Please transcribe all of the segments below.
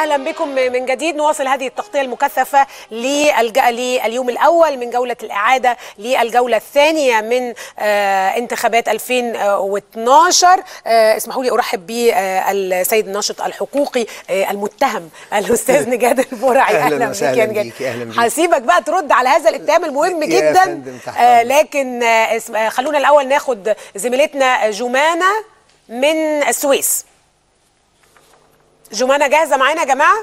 اهلا بكم من جديد نواصل هذه التغطيه المكثفه للج... لليوم الاول من جوله الاعاده للجوله الثانيه من آه انتخابات 2012 آه اسمحوا لي ارحب بالسيد الناشط الحقوقي آه المتهم الاستاذ نجاد البرعي أهلاً بك وسهلاً يا نجاد بيك، أهلاً بيك. هسيبك بقى ترد على هذا الاتهام المهم يا جدا فندم، تحت آه أمرك. لكن آه اسم- آه خلونا الاول ناخد زميلتنا جمانه من السويس جمانه جاهزه معانا يا جماعه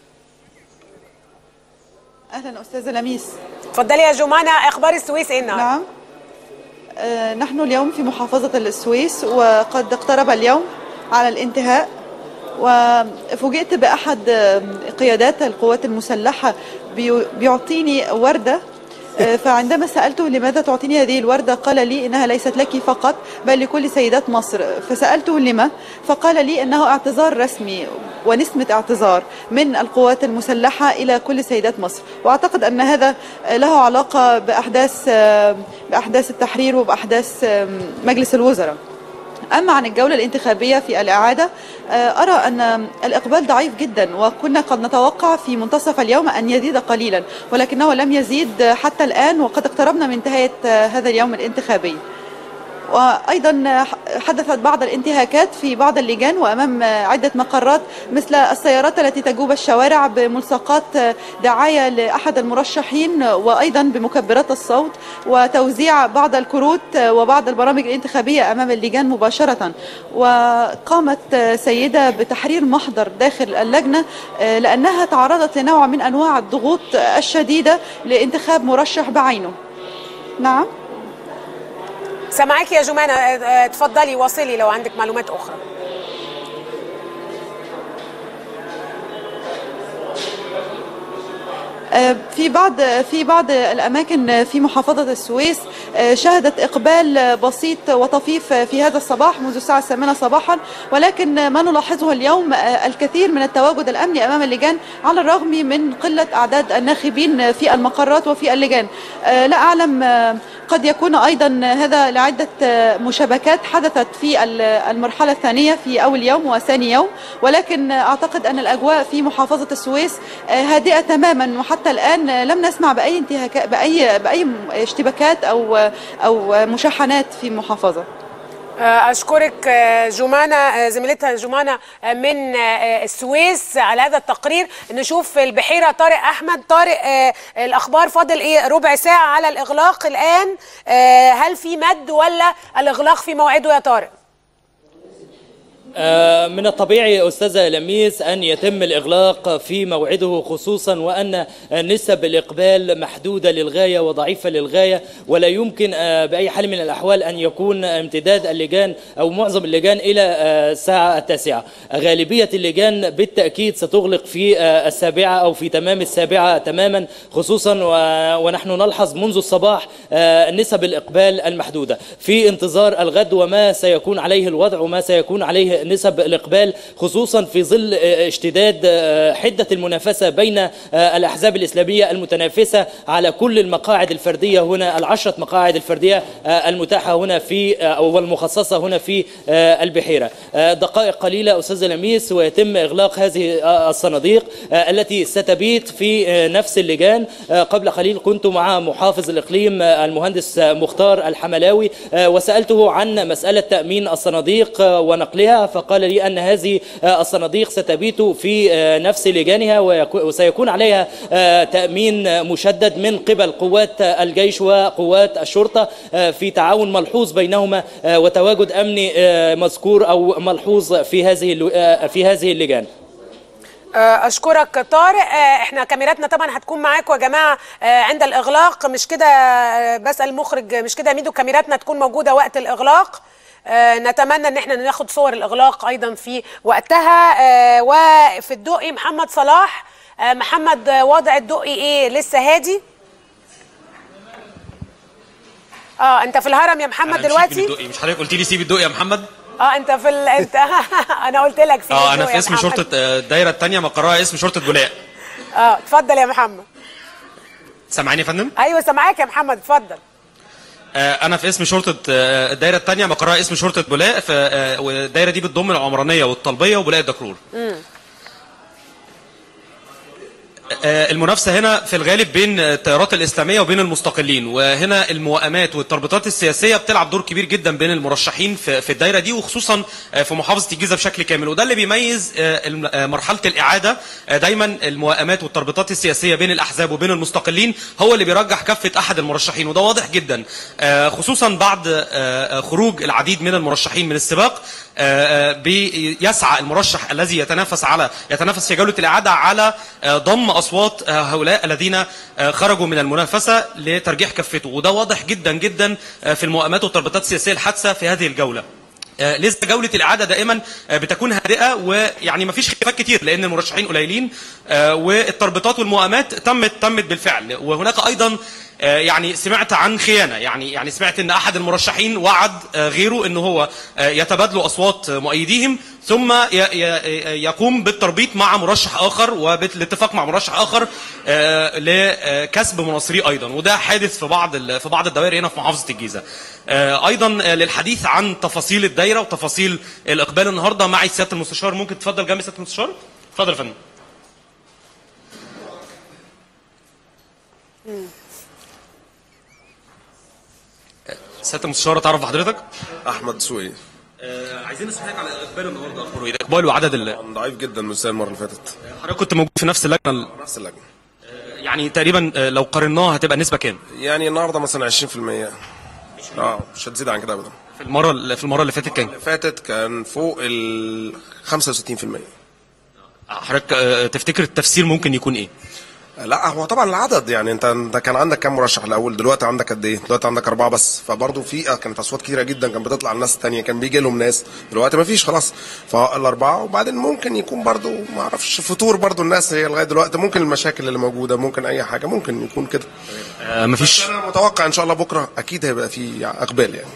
اهلا استاذه لميس اتفضلي يا جمانه اخبار السويس ايه النهارده نعم آه، نحن اليوم في محافظه السويس وقد اقترب اليوم على الانتهاء وفوجئت باحد آه، قيادات القوات المسلحه بي- بيعطيني ورده آه، فعندما سألته لماذا تعطيني هذه الوردة قال لي إنها ليست لك فقط بل لكل سيدات مصر فسألته لما فقال لي إنه اعتذار رسمي ونسمة اعتذار من القوات المسلحة إلى كل سيدات مصر وأعتقد أن هذا آه، له علاقة بأحداث آه، بأحداث التحرير وبأحداث آه، مجلس الوزراء أما عن الجولة الانتخابية في الإعادة آه، أرى أن الإقبال ضعيف جدا وكنا قد نتوقع في منتصف اليوم أن يزيد قليلا ولكنه لم يزيد حتى الآن وقد اقتربنا من نهاية آه، هذا اليوم الانتخابي وايضا حدثت بعض الانتهاكات في بعض اللجان وامام عده مقرات مثل السيارات التي تجوب الشوارع بملصقات دعايه لاحد المرشحين وايضا بمكبرات الصوت وتوزيع بعض الكروت وبعض البرامج الانتخابيه امام اللجان مباشره وقامت سيده بتحرير محضر داخل اللجنه لانها تعرضت لنوع من انواع الضغوط الشديده لانتخاب مرشح بعينه نعم سامعاكي يا جمانه آه، آه، اتفضلي واصلي لو عندك معلومات اخرى في بعض في بعض الاماكن في محافظه السويس شهدت اقبال بسيط وطفيف في هذا الصباح منذ الساعه الثامنه صباحا ولكن ما نلاحظه اليوم الكثير من التواجد الامني امام اللجان على الرغم من قله اعداد الناخبين في المقرات وفي اللجان لا اعلم قد يكون ايضا هذا لعده مشابكات حدثت في المرحله الثانيه في اول يوم وثاني يوم ولكن اعتقد ان الاجواء في محافظه السويس هادئه تماما وحتى الان لم نسمع باي انتهاكات باي باي اشتباكات او او مشاحنات في المحافظه آه، اشكرك آه، جمانه آه، زميلتها جمانه آه، من آه، السويس على هذا التقرير نشوف البحيره طارق احمد طارق آه، الاخبار فاضل ايه ربع ساعه على الاغلاق الان آه، هل في مد ولا الاغلاق في موعده يا طارق آه، من الطبيعي أستاذة لميس أن يتم الإغلاق في موعده خصوصا وأن نسب الإقبال محدودة للغاية وضعيفة للغاية ولا يمكن آه، بأي حال من الأحوال أن يكون امتداد اللجان أو معظم اللجان إلى آه، الساعة التاسعة غالبية اللجان بالتأكيد ستغلق في آه، السابعة أو في تمام السابعة تماما خصوصا و- ونحن نلحظ منذ الصباح آه، نسب الإقبال المحدودة في انتظار الغد وما سيكون عليه الوضع وما سيكون عليه نسب الإقبال خصوصا في ظل آه، اشتداد آه، حدة المنافسة بين آه، الأحزاب الإسلامية المتنافسة على كل المقاعد الفردية هنا العشرة مقاعد الفردية آه، المتاحة هنا في آه، والمخصصة هنا في آه، البحيرة آه، دقائق قليلة أستاذ لميس ويتم إغلاق هذه آه، الصناديق آه، التي ستبيت في آه، نفس اللجان آه، قبل قليل كنت مع محافظ الإقليم آه، المهندس آه، مختار الحملاوي آه، وسألته عن مسألة تأمين الصناديق آه، ونقلها فقال لي أن هذه آه، الصناديق ستبيت في آه، نفس لجانها ويكو- وسيكون عليها آه، تأمين آه، مشدد من قبل قوات آه، الجيش وقوات الشرطة آه، في تعاون ملحوظ بينهما آه، وتواجد أمني آه، مذكور أو ملحوظ في هذه اللو- آه، في هذه اللجان آه، اشكرك طارق آه، احنا كاميراتنا طبعا هتكون معاكم يا جماعه آه، عند الاغلاق مش كده آه، بسال المخرج مش كده يا ميدو كاميراتنا تكون موجوده وقت الاغلاق آه، نتمنى ان احنا ناخد صور الاغلاق ايضا في وقتها آه، وفي الدقي محمد صلاح آه، محمد آه، وضع الدقي ايه لسه هادي اه انت في الهرم يا محمد أنا مشيت من دلوقتي الدقي مش حضرتك قلت لي سيب الدقي يا محمد اه انت في ال... انت انا قلت لك سيب اه انا الدقي في يا اسم محمد. شرطه آه، الدايره الثانيه مقرها اسم شرطه بولاق اه اتفضل يا محمد سامعيني يا فندم ايوه سامعاك يا محمد اتفضل آه، انا في اسم شرطه آه، الدايره الثانيه مقرها اسم شرطه بولاق ف- آه، والدايره دي بتضم العمرانيه والطلبيه وبولاق الدكرور آه، المنافسة هنا في الغالب بين التيارات الإسلامية وبين المستقلين وهنا الموائمات والتربطات السياسية بتلعب دور كبير جدا بين المرشحين في في الدايرة دي وخصوصا آه، في محافظة الجيزة بشكل كامل وده اللي بيميز آه، الم- آه، مرحلة الإعادة آه، دايما الموائمات والتربطات السياسية بين الأحزاب وبين المستقلين هو اللي بيرجح كفة أحد المرشحين وده واضح جدا آه، خصوصا بعد آه، آه، خروج العديد من المرشحين من السباق آه، آه، بيسعى المرشح الذي يتنافس على يتنافس في جولة الإعادة على آه، ضم أصوات آه، هؤلاء الذين آه، خرجوا من المنافسة لترجيح كفته وده واضح جدا جدا آه، في المؤامات والتربطات السياسية الحادثة في هذه الجولة آه، لسه جولة الإعادة دائما آه، بتكون هادئة ويعني ما فيش خلافات كتير لأن المرشحين قليلين آه، والتربطات والمؤامات تمت تمت بالفعل وهناك أيضا آه، يعني سمعت عن خيانة يعني يعني سمعت ان احد المرشحين وعد آه، غيره ان هو آه، يتبادلوا اصوات مؤيديهم ثم ي- ي- يقوم بالتربيط مع مرشح اخر وبالاتفاق مع مرشح اخر آه، لكسب مناصريه ايضا وده حادث في بعض ال- في بعض الدوائر هنا في محافظه الجيزه. آه، ايضا آه، للحديث عن تفاصيل الدايره وتفاصيل الاقبال النهارده معي سياده المستشار ممكن تفضل جنب سياده المستشار؟ اتفضل يا فندم. سياده المستشار اتعرف بحضرتك؟ احمد سوقي آه، عايزين نسمع حضرتك على اقبال النهارده اخباره ايه؟ اقبال وعدد ال- ضعيف جدا من السنه المره اللي فاتت حضرتك كنت موجود في نفس اللجنه ال- نفس اللجنه يعني تقريبا آه، لو قارناها هتبقى نسبه كام؟ يعني النهارده مثلا 20% اه مش هتزيد عن كده ابدا في المره اللي- في المره اللي فاتت كام؟ اللي فاتت كان فوق ال 65% حضرتك آه، تفتكر التفسير ممكن يكون ايه؟ لا هو طبعا العدد يعني انت انت كان عندك كام مرشح الاول دلوقتي عندك قد ايه دلوقتي عندك اربعه بس فبرضه في آه، كانت اصوات كتيره جدا كانت بتطلع الناس التانية كان بيجي لهم ناس دلوقتي ما فيش خلاص فالاربعه وبعدين ممكن يكون برضه ما اعرفش فتور برضه الناس هي لغايه دلوقتي ممكن المشاكل اللي موجوده ممكن اي حاجه ممكن يكون كده آه، مفيش انا متوقع ان شاء الله بكره اكيد هيبقى في اقبال يعني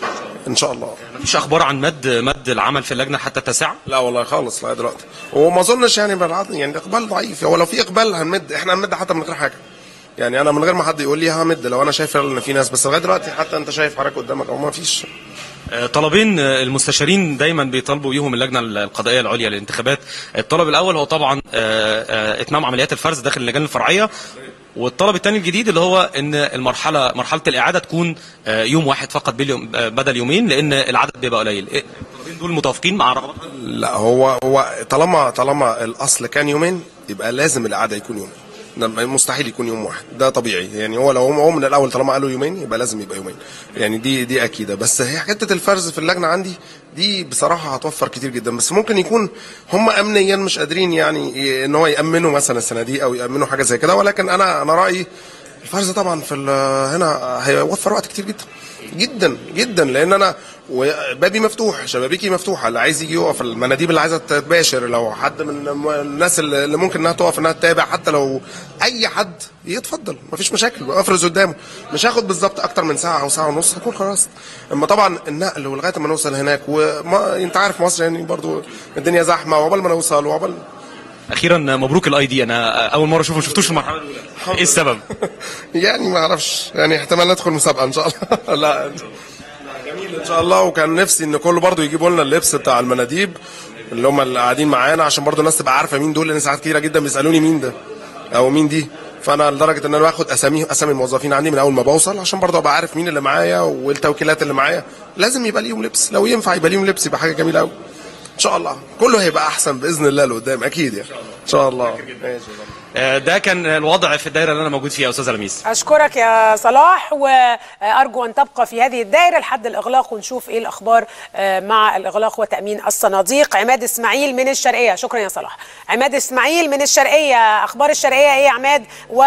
ان شاء الله مفيش اخبار عن مد مد العمل في اللجنه حتى التاسعه؟ لا والله خالص لغايه دلوقتي وما اظنش يعني بالعدد يعني الاقبال ضعيف هو لو في اقبال هنمد احنا هنمد حتى من غير حاجه يعني انا من غير ما حد يقول لي همد لو انا شايف فعلا ان في ناس بس لغايه دلوقتي حتى انت شايف حضرتك قدامك او ما فيش آه، طلبين آه، المستشارين دايما بيطالبوا بيهم اللجنه القضائيه العليا للانتخابات الطلب الاول هو طبعا آه، آه، اتمام عمليات الفرز داخل اللجان الفرعيه والطلب الثاني الجديد اللي هو ان المرحله مرحله الاعاده تكون آه، يوم واحد فقط باليوم- آه، بدل يومين لان العدد بيبقى قليل إيه، الطلبين دول متوافقين مع رغبات لا هو هو طالما طالما الاصل كان يومين يبقى لازم الاعاده يكون يومين ده مستحيل يكون يوم واحد ده طبيعي يعني هو لو هو من الاول طالما قالوا يومين يبقى لازم يبقى يومين يعني دي دي اكيده بس هي حته الفرز في اللجنه عندي دي بصراحه هتوفر كتير جدا بس ممكن يكون هم امنيا مش قادرين يعني ي- ان هو يامنوا مثلا الصناديق او يامنوا حاجه زي كده ولكن انا انا رايي الفرز طبعا في ال- هنا هيوفر وقت كتير جدا جدا جدا لان انا وبابي مفتوح شبابيكي مفتوحه اللي عايز يجي يقف المناديب اللي عايزه تباشر لو حد من الم- الناس اللي اللي ممكن انها تقف انها تتابع حتى لو اي حد يتفضل مفيش مشاكل افرز قدامه مش هاخد بالظبط اكتر من ساعه او ساعه ونص هكون خلاص اما طبعا النقل ولغايه ما نوصل هناك وما انت عارف مصر يعني برضو الدنيا زحمه وعقبال ما نوصل وعقبال اخيرا مبروك الاي دي انا اول مره اشوفه ما شفتوش في المرحله الاولى ايه السبب؟ يعني ما اعرفش يعني احتمال ندخل مسابقه ان شاء الله لا لا، جميل ان شاء الله وكان نفسي ان كله برضو يجيبوا لنا اللبس بتاع المناديب اللي هم اللي قاعدين معانا عشان برضو الناس تبقى عارفه مين دول لان ساعات كتيره جدا بيسالوني مين ده او مين دي فانا لدرجه ان انا باخد اسامي اسامي الموظفين عندي من اول ما بوصل عشان برضو ابقى عارف مين اللي معايا والتوكيلات اللي معايا لازم يبقى ليهم لبس لو ينفع يبقى ليهم لبس يبقى حاجه جميله قوي ان شاء الله كله هيبقى احسن باذن الله لقدام اكيد يعني ان شاء الله ماشي آه، ده كان الوضع في الدايره اللي انا موجود فيها يا استاذ لميس اشكرك يا صلاح وارجو ان تبقى في هذه الدائره لحد الاغلاق ونشوف ايه الاخبار آه، مع الاغلاق وتامين الصناديق عماد اسماعيل من الشرقيه شكرا يا صلاح عماد اسماعيل من الشرقيه اخبار الشرقيه ايه يا عماد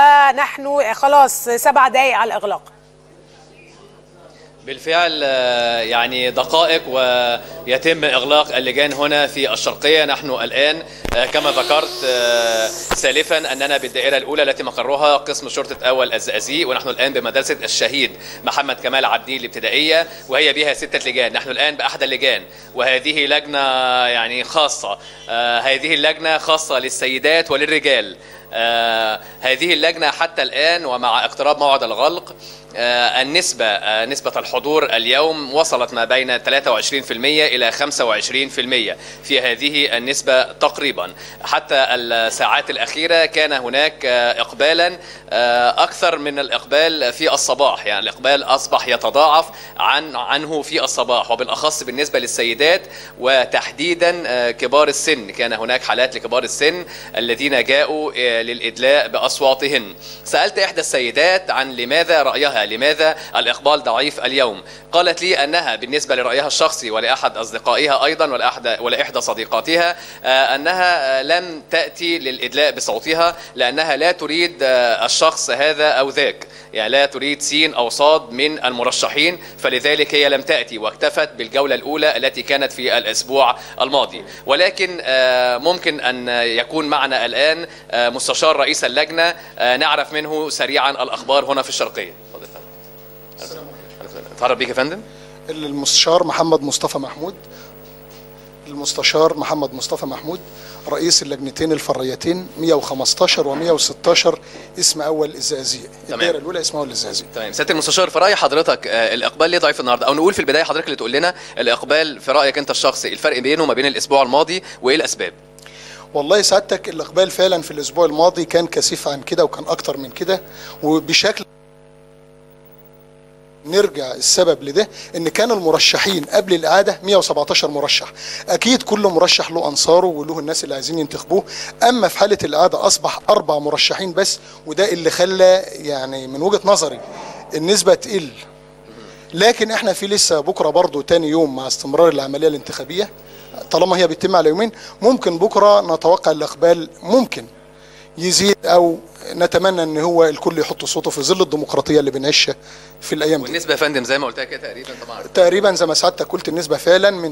ونحن خلاص سبع دقائق على الاغلاق بالفعل آه، يعني دقائق ويتم إغلاق اللجان هنا في الشرقية نحن الآن آه، كما ذكرت آه، سالفا أننا بالدائرة الأولى التي مقرها قسم شرطة أول الزقازيق ونحن الآن بمدرسة الشهيد محمد كمال عبدين الابتدائية وهي بها ستة لجان نحن الآن بأحد اللجان وهذه لجنة يعني خاصة آه، هذه اللجنة خاصة للسيدات وللرجال آه، هذه اللجنة حتى الآن ومع اقتراب موعد الغلق آه، النسبة آه، نسبة الحضور حضور اليوم وصلت ما بين 23% إلى 25% في هذه النسبة تقريبا حتى الساعات الأخيرة كان هناك إقبالا أكثر من الإقبال في الصباح يعني الإقبال أصبح يتضاعف عن عنه في الصباح وبالأخص بالنسبة للسيدات وتحديدا كبار السن كان هناك حالات لكبار السن الذين جاءوا للإدلاء بأصواتهن سألت إحدى السيدات عن لماذا رأيها لماذا الإقبال ضعيف اليوم قالت لي أنها بالنسبة لرأيها الشخصي ولأحد أصدقائها أيضا ولأحد ولإحدى صديقاتها أنها لم تأتي للإدلاء بصوتها لأنها لا تريد الشخص هذا أو ذاك يعني لا تريد سين أو صاد من المرشحين فلذلك هي لم تأتي واكتفت بالجولة الأولى التي كانت في الأسبوع الماضي ولكن ممكن أن يكون معنا الآن مستشار رئيس اللجنة نعرف منه سريعا الأخبار هنا في الشرقية اتعرف بيك يا فندم المستشار محمد مصطفى محمود المستشار محمد مصطفى محمود رئيس اللجنتين الفريتين 115 و116 اسم اول الزقازيق الدائره الاولى اسمها اول الزقازيق تمام سياده المستشار في راي حضرتك آه الاقبال ليه ضعيف النهارده او نقول في البدايه حضرتك اللي تقول لنا الاقبال في رايك انت الشخصي الفرق بينه وما بين الاسبوع الماضي وايه الاسباب والله سعادتك الاقبال فعلا في الاسبوع الماضي كان كثيف عن كده وكان اكتر من كده وبشكل نرجع السبب لده ان كان المرشحين قبل الاعاده 117 مرشح اكيد كل مرشح له انصاره وله الناس اللي عايزين ينتخبوه اما في حاله الاعاده اصبح اربع مرشحين بس وده اللي خلى يعني من وجهه نظري النسبه تقل لكن احنا في لسه بكره برضه تاني يوم مع استمرار العمليه الانتخابيه طالما هي بتتم على يومين ممكن بكره نتوقع الاقبال ممكن يزيد او نتمنى ان هو الكل يحط صوته في ظل الديمقراطيه اللي بنعيشها في الايام دي والنسبه يا فندم زي ما قلتها كده تقريبا طبعا تقريبا زي ما سعادتك قلت النسبه فعلا من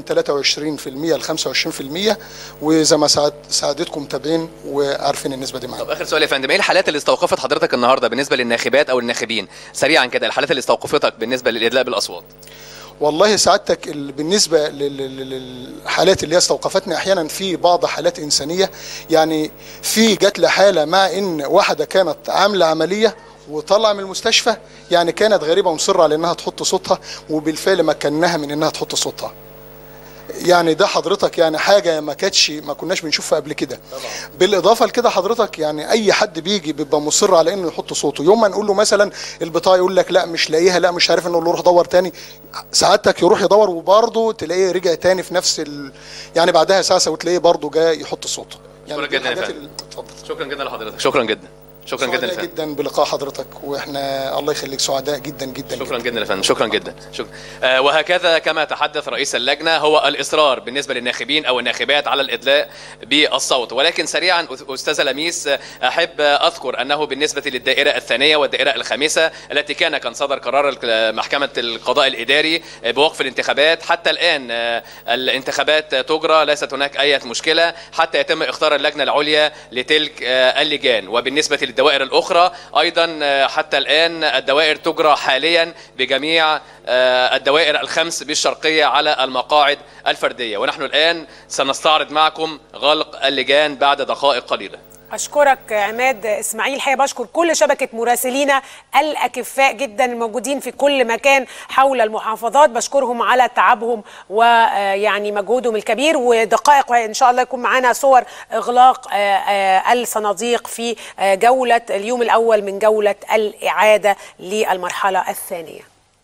23% ل 25% وزي ما سعد سعادتكم متابعين وعارفين النسبه دي معانا طب اخر سؤال يا فندم ايه الحالات اللي استوقفت حضرتك النهارده بالنسبه للناخبات او الناخبين سريعا كده الحالات اللي استوقفتك بالنسبه للادلاء بالاصوات والله سعادتك بالنسبه للحالات اللي هي استوقفتني احيانا في بعض حالات انسانيه يعني في جات لي حاله مع ان واحده كانت عامله عمليه وطلع من المستشفى يعني كانت غريبه ومصره على انها تحط صوتها وبالفعل مكناها من انها تحط صوتها يعني ده حضرتك يعني حاجه ما كانتش ما كناش بنشوفها قبل كده بالاضافه لكده حضرتك يعني اي حد بيجي بيبقى مصر على انه يحط صوته يوم ما نقول له مثلا البطاقه يقول لك لا مش لاقيها لا مش عارف انه روح دور تاني سعادتك يروح يدور وبرضه تلاقيه رجع تاني في نفس ال... يعني بعدها ساعه وتلاقيه برضه جاي يحط صوته يعني شكرا جدا يا فندم شكرا جدا لحضرتك شكرا جدا شكرا جدا سعداء جدا بلقاء حضرتك واحنا الله يخليك سعداء جدا جدا شكرا جدا يا فندم شكرا جدا شكرا آه وهكذا كما تحدث رئيس اللجنه هو الاصرار بالنسبه للناخبين او الناخبات على الادلاء بالصوت ولكن سريعا استاذه لميس احب اذكر انه بالنسبه للدائره الثانيه والدائره الخامسه التي كان كان صدر قرار محكمه القضاء الاداري بوقف الانتخابات حتى الان الانتخابات تجرى ليست هناك اي مشكله حتى يتم اختار اللجنه العليا لتلك اللجان وبالنسبه الدوائر الأخرى أيضا حتى الآن الدوائر تجرى حاليا بجميع الدوائر الخمس بالشرقية على المقاعد الفردية ونحن الآن سنستعرض معكم غلق اللجان بعد دقائق قليلة أشكرك عماد إسماعيل حقيقة بشكر كل شبكة مراسلينا الأكفاء جدا الموجودين في كل مكان حول المحافظات بشكرهم على تعبهم ويعني مجهودهم الكبير ودقائق إن شاء الله يكون معانا صور إغلاق الصناديق في جولة اليوم الأول من جولة الإعادة للمرحلة الثانية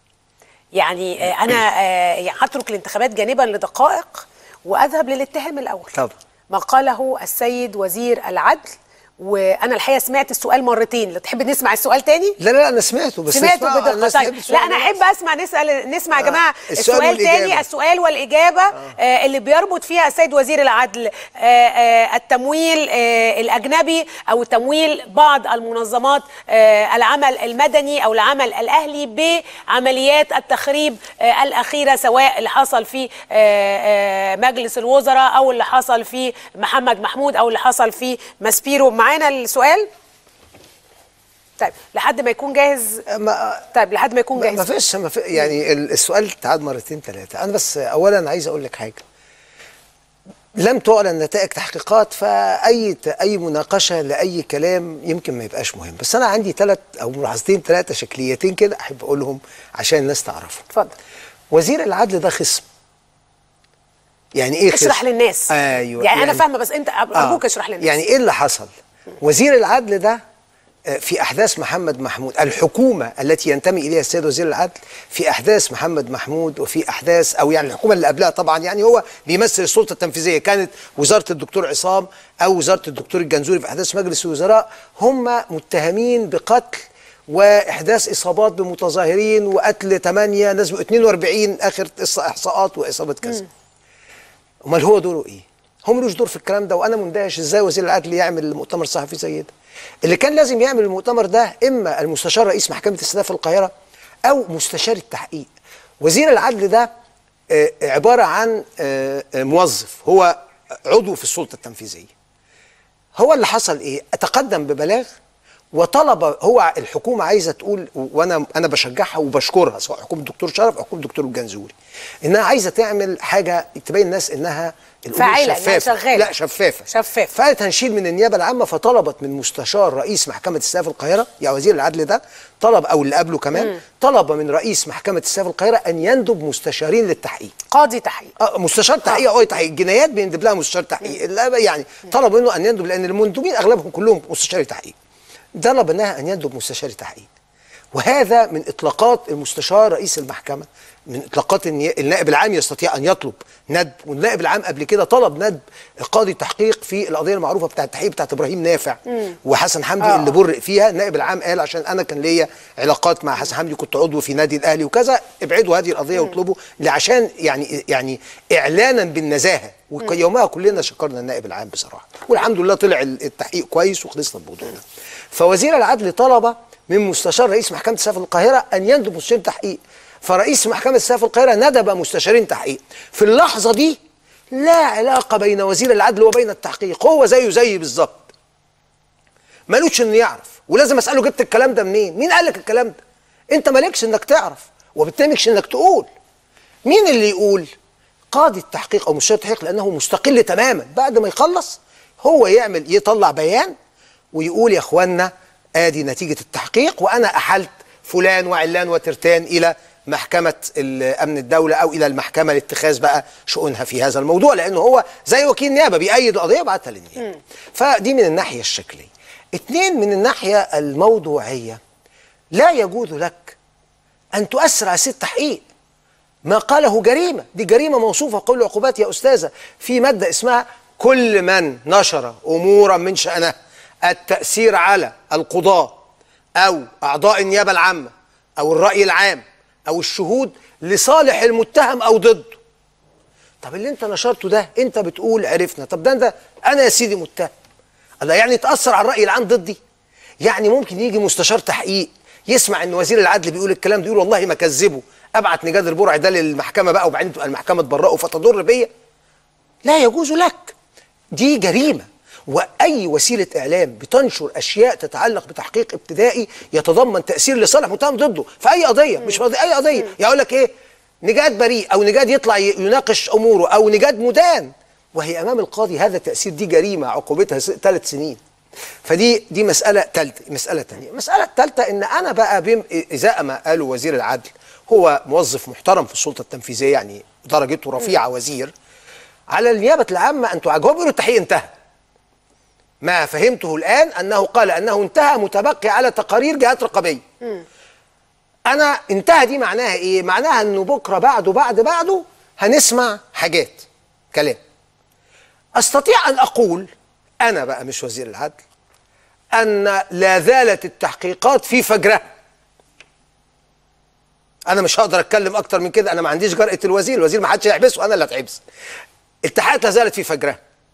يعني أنا هترك الانتخابات جانبا لدقائق وأذهب للاتهام الأول طبعا ما قاله السيد وزير العدل وانا الحقيقه سمعت السؤال مرتين تحب نسمع السؤال تاني لا لا انا سمعته بس سمعته بدقه طيب لا انا احب اسمع نسال نسمع يا جماعه آه. السؤال, السؤال تاني السؤال والاجابه آه. آه اللي بيربط فيها السيد وزير العدل آه آه التمويل آه الاجنبي او تمويل بعض المنظمات آه العمل المدني او العمل الاهلي بعمليات التخريب آه الاخيره سواء اللي حصل في آه آه مجلس الوزراء او اللي حصل في محمد محمود او اللي حصل في ماسبيرو معانا السؤال طيب لحد ما يكون جاهز ما طيب لحد ما يكون جاهز ما فيش ما في يعني السؤال تعاد مرتين ثلاثه انا بس اولا عايز اقول لك حاجه لم تعلن نتائج تحقيقات فاي اي مناقشه لاي كلام يمكن ما يبقاش مهم بس انا عندي ثلاث او ملاحظتين ثلاثه شكليتين كده احب اقولهم عشان الناس تعرفهم اتفضل وزير العدل ده خصم يعني ايه خصم اشرح للناس ايوه يعني, انا فاهمه بس انت ارجوك آه. اشرح للناس يعني ايه اللي حصل وزير العدل ده آه، في احداث محمد محمود الحكومه التي ينتمي اليها السيد وزير العدل في احداث محمد محمود وفي احداث او يعني الحكومه اللي قبلها طبعا يعني هو بيمثل السلطه التنفيذيه كانت وزاره الدكتور عصام او وزاره الدكتور الجنزوري في احداث مجلس الوزراء هم متهمين بقتل واحداث اصابات بمتظاهرين وقتل 8 ناس 42 اخر احصاءات واصابه كذا امال هو دوره ايه؟ هو ملوش دور في الكلام ده وانا مندهش ازاي وزير العدل يعمل مؤتمر صحفي زي ده اللي كان لازم يعمل المؤتمر ده اما المستشار رئيس محكمه الاستئناف في القاهره او مستشار التحقيق وزير العدل ده آه، عباره عن آه، آه، موظف هو عضو في السلطه التنفيذيه هو اللي حصل ايه تقدم ببلاغ وطلب هو الحكومه عايزه تقول وانا انا بشجعها وبشكرها سواء حكومه الدكتور شرف او حكومه الدكتور الجنزوري انها عايزه تعمل حاجه تبين الناس انها الأمور فاعلة، إنها شفافة. شغالة. لا شفافه شفافة. فقالت هنشيل من النيابه العامه فطلبت من مستشار رئيس محكمه استئناف القاهره يا وزير العدل ده طلب او اللي قبله كمان طلب من رئيس محكمه استئناف القاهره ان يندب مستشارين للتحقيق قاضي تحقيق آه، مستشار تحقيق اه تحقيق الجنايات بيندب لها مستشار تحقيق لا، يعني طلب منه ان يندب لان المندوبين اغلبهم كلهم مستشاري تحقيق طلب منها ان يندب مستشاري تحقيق وهذا من اطلاقات المستشار رئيس المحكمه من اطلاقات الني- النائب العام يستطيع ان يطلب ندب والنائب العام قبل كده طلب ندب قاضي تحقيق في القضيه المعروفه بتاعه التحقيق بتاعه ابراهيم نافع وحسن حمدي آه. اللي برئ فيها النائب العام قال عشان انا كان ليا علاقات مع حسن حمدي كنت عضو في نادي الاهلي وكذا ابعدوا هذه القضيه واطلبوا عشان يعني يعني اعلانا بالنزاهه ويومها كلنا شكرنا النائب العام بصراحه والحمد لله طلع التحقيق كويس وخلصنا الموضوع ده فوزير العدل طلب من مستشار رئيس محكمه استئناف القاهره ان يندب مستشارين تحقيق فرئيس محكمه استئناف القاهره ندب مستشارين تحقيق في اللحظه دي لا علاقه بين وزير العدل وبين التحقيق هو زيه زي بالظبط مالوش انه يعرف ولازم اساله جبت الكلام ده منين مين قال لك الكلام ده انت مالكش انك تعرف وبالتالي مالكش انك تقول مين اللي يقول قاضي التحقيق او مستشار التحقيق لانه مستقل تماما بعد ما يخلص هو يعمل يطلع بيان ويقول يا اخوانا ادي نتيجه التحقيق وانا احلت فلان وعلان وترتان الى محكمه ال- امن الدوله او الى المحكمه لاتخاذ بقى شؤونها في هذا الموضوع لانه هو زي وكيل نيابه بيأيد القضيه وبعتها للنيابه فدي من الناحيه الشكليه اتنين من الناحيه الموضوعيه لا يجوز لك ان تؤثر على سير التحقيق ما قاله جريمة دي جريمة موصوفة قول العقوبات يا أستاذة في مادة اسمها كل من نشر أمورا من شأنها التأثير على القضاة أو أعضاء النيابة العامة أو الرأي العام أو الشهود لصالح المتهم أو ضده طب اللي انت نشرته ده انت بتقول عرفنا طب ده ده انا يا سيدي متهم الله يعني تاثر على الراي العام ضدي يعني ممكن يجي مستشار تحقيق يسمع ان وزير العدل بيقول الكلام ده يقول والله ما كذبه ابعت نجاد البرع ده للمحكمه بقى وبعدين تبقى المحكمه تبرئه فتضر بيا لا يجوز لك دي جريمه واي وسيله اعلام بتنشر اشياء تتعلق بتحقيق ابتدائي يتضمن تاثير لصالح متهم ضده في اي قضيه مش في قضية- اي قضيه يقول لك ايه نجاد بريء او نجاد يطلع ي- يناقش اموره او نجاد مدان وهي امام القاضي هذا التاثير دي جريمه عقوبتها ثلاث سنين فدي دي مساله ثالثه مساله ثانيه المساله الثالثه ان انا بقى بم ازاء ما قاله وزير العدل هو موظف محترم في السلطه التنفيذيه يعني درجته رفيعه وزير على النيابه العامه ان تعاقب هو بيقول التحقيق انتهى ما فهمته الان انه قال انه انتهى متبقي على تقارير جهات رقابيه انا انتهى دي معناها ايه معناها انه بكره بعده بعد بعده هنسمع حاجات كلام استطيع ان اقول انا بقى مش وزير العدل ان لا زالت التحقيقات في فجرها انا مش هقدر اتكلم اكتر من كده انا ما عنديش جرأة الوزير الوزير ما حدش هيحبسه انا اللي هتحبس التحقيقات لا زالت في فجرها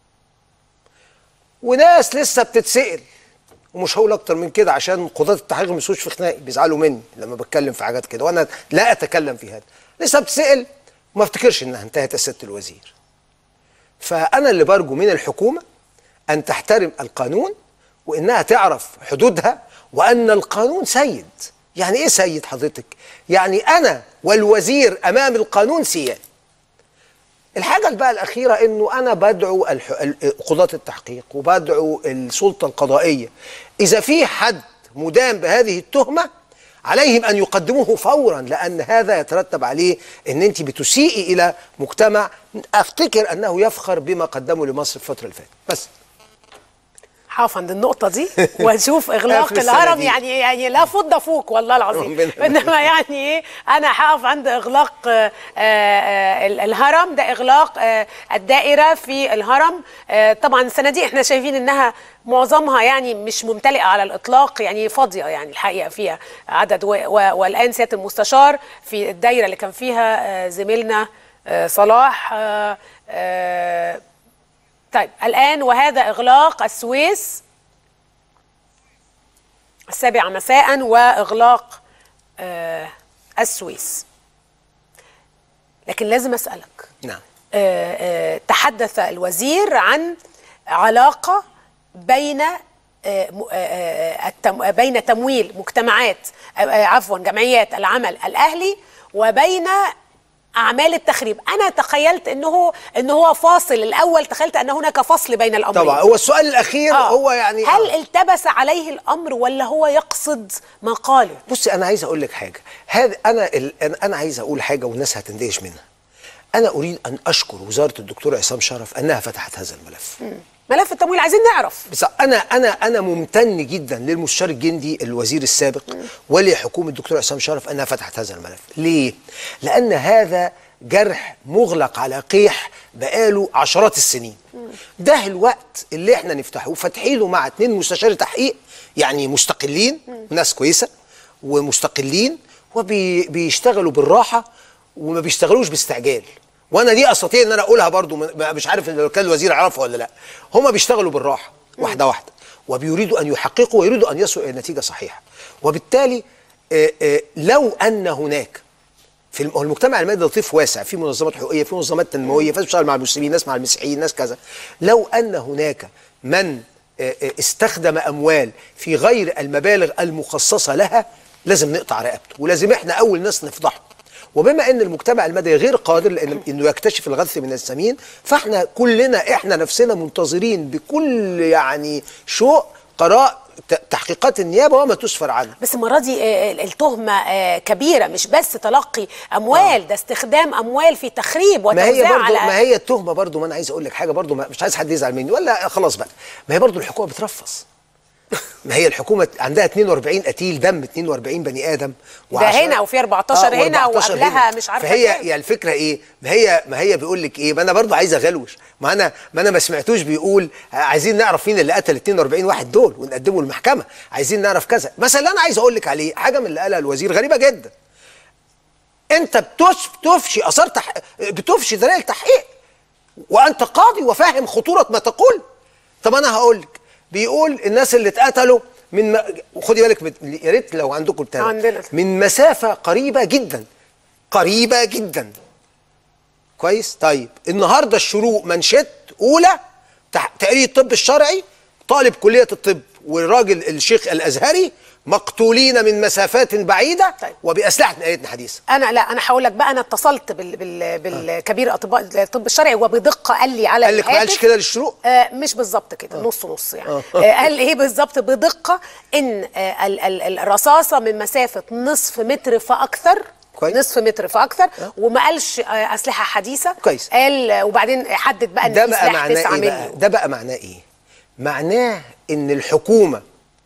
وناس لسه بتتسأل ومش هقول اكتر من كده عشان قضاة التحقيق ما يسوش في خناقي بيزعلوا مني لما بتكلم في حاجات كده وانا لا اتكلم في هذا لسه بتسأل وما افتكرش انها انتهت يا سياده الوزير فانا اللي برجو من الحكومه ان تحترم القانون وانها تعرف حدودها وان القانون سيد يعني ايه سيد حضرتك يعني انا والوزير امام القانون سيان الحاجه بقى الاخيره انه انا بدعو الح... ال- قضاه التحقيق وبدعو السلطه القضائيه اذا في حد مدان بهذه التهمه عليهم ان يقدموه فورا لان هذا يترتب عليه ان انت بتسيئي الى مجتمع افتكر انه يفخر بما قدمه لمصر الفتره اللي فاتت بس هقف عند النقطة دي واشوف اغلاق آخر السنة الهرم دي. يعني يعني لا فض فوق والله العظيم ربنا انما يعني ايه انا هقف عند اغلاق آه، آه، ال- الهرم ده اغلاق آه، الدائرة في الهرم آه، طبعا السنة دي احنا شايفين انها معظمها يعني مش ممتلئة على الاطلاق يعني فاضية يعني الحقيقة فيها عدد و- و- والان سيادة المستشار في الدايرة اللي كان فيها آه، زميلنا آه، صلاح آه، آه، طيب الآن وهذا إغلاق السويس السابعة مساء وإغلاق آه السويس لكن لازم أسألك نعم آه، آه، تحدث الوزير عن علاقة بين آه، م- آه، آه، التم- بين تمويل مجتمعات آه، آه، عفوا جمعيات العمل الأهلي وبين أعمال التخريب أنا تخيلت أنه أنه هو فاصل الأول تخيلت أن هناك فصل بين الأمرين طبعا هو السؤال الاخير آه. هو يعني هل آه. التبس عليه الأمر ولا هو يقصد ما قاله بصي انا عايز اقول لك حاجه هذا انا ال... أنا- انا عايز اقول حاجه والناس هتندهش منها انا اريد ان اشكر وزاره الدكتور عصام شرف انها فتحت هذا الملف ملف التمويل عايزين نعرف بس انا انا انا ممتن جدا للمستشار الجندي الوزير السابق ولحكومه الدكتور عصام شرف انها فتحت هذا الملف ليه لان هذا جرح مغلق على قيح بقاله عشرات السنين ده الوقت اللي احنا نفتحه فاتحينه مع اتنين مستشار تحقيق يعني مستقلين ناس كويسه ومستقلين وبيشتغلوا بالراحه وما بيشتغلوش باستعجال وانا دي استطيع ان انا اقولها برضو من- مش عارف لو كان الوزير عرفها ولا لا هما بيشتغلوا بالراحه واحده واحده وبيريدوا ان يحققوا ويريدوا ان يصلوا الى نتيجه صحيحه وبالتالي آه، آه، لو ان هناك في الم- هو المجتمع المدني لطيف واسع في منظمات حقوقيه في منظمات تنمويه في ناس بتشتغل مع المسلمين ناس مع المسيحيين ناس كذا لو ان هناك من آه، آه، استخدم اموال في غير المبالغ المخصصه لها لازم نقطع رقبته ولازم احنا اول ناس نفضحه وبما ان المجتمع المدني غير قادر لان انه يكتشف الغث من السمين فاحنا كلنا احنا نفسنا منتظرين بكل يعني شوق قراء ت- تحقيقات النيابه وما تسفر عنها بس المره دي آه، التهمه آه، كبيره مش بس تلقي اموال ده استخدام اموال في تخريب ما هي وتوزيع برضو على ما هي التهمه برضو ما انا عايز اقول لك حاجه برضو ما مش عايز حد يزعل مني ولا خلاص بقى ما هي برضو الحكومه بترفص ما هي الحكومه عندها 42 قتيل دم 42 بني ادم ده هنا وفي 14 هنا و14 وقبلها مش عارفة فهي كام. يعني الفكره ايه ما هي ما هي بيقول لك ايه ما انا برضو عايز اغلوش ما انا ما انا ما سمعتوش بيقول عايزين نعرف مين اللي قتل 42 واحد دول ونقدمه للمحكمه عايزين نعرف كذا مثلا اللي انا عايز اقول لك عليه حاجه من اللي قالها الوزير غريبه جدا انت بتش- بتفشي اثار تح... بتفشي دلائل تحقيق وانت قاضي وفاهم خطوره ما تقول طب انا هقول لك بيقول الناس اللي اتقتلوا من م... خدي بالك بت... يا ريت لو عندكم بتاع عندنا. من مسافه قريبه جدا قريبه جدا كويس طيب النهارده الشروق منشط اولى تح... تقرير الطب الشرعي طالب كليه الطب والراجل الشيخ الازهري مقتولين من مسافات بعيده طيب. وباسلحه ناريه حديثه انا لا انا هقول لك بقى انا اتصلت بال بال بالكبير اطباء الطب الشرعي وبدقه قال لي على قال لك ما قالش الهاتف كده للشروق آه مش بالظبط كده نص نص يعني آه قال ايه بالظبط بدقه ان آه ال ال الرصاصه من مسافه نصف متر فاكثر كويس. نصف متر فاكثر وما قالش آه اسلحه حديثه كويس. قال آه، وبعدين حدد بقى ان ده في بقى سلاح معناه 9 ايه بقى؟ مللي ده بقى معناه ايه؟ معناه ان الحكومه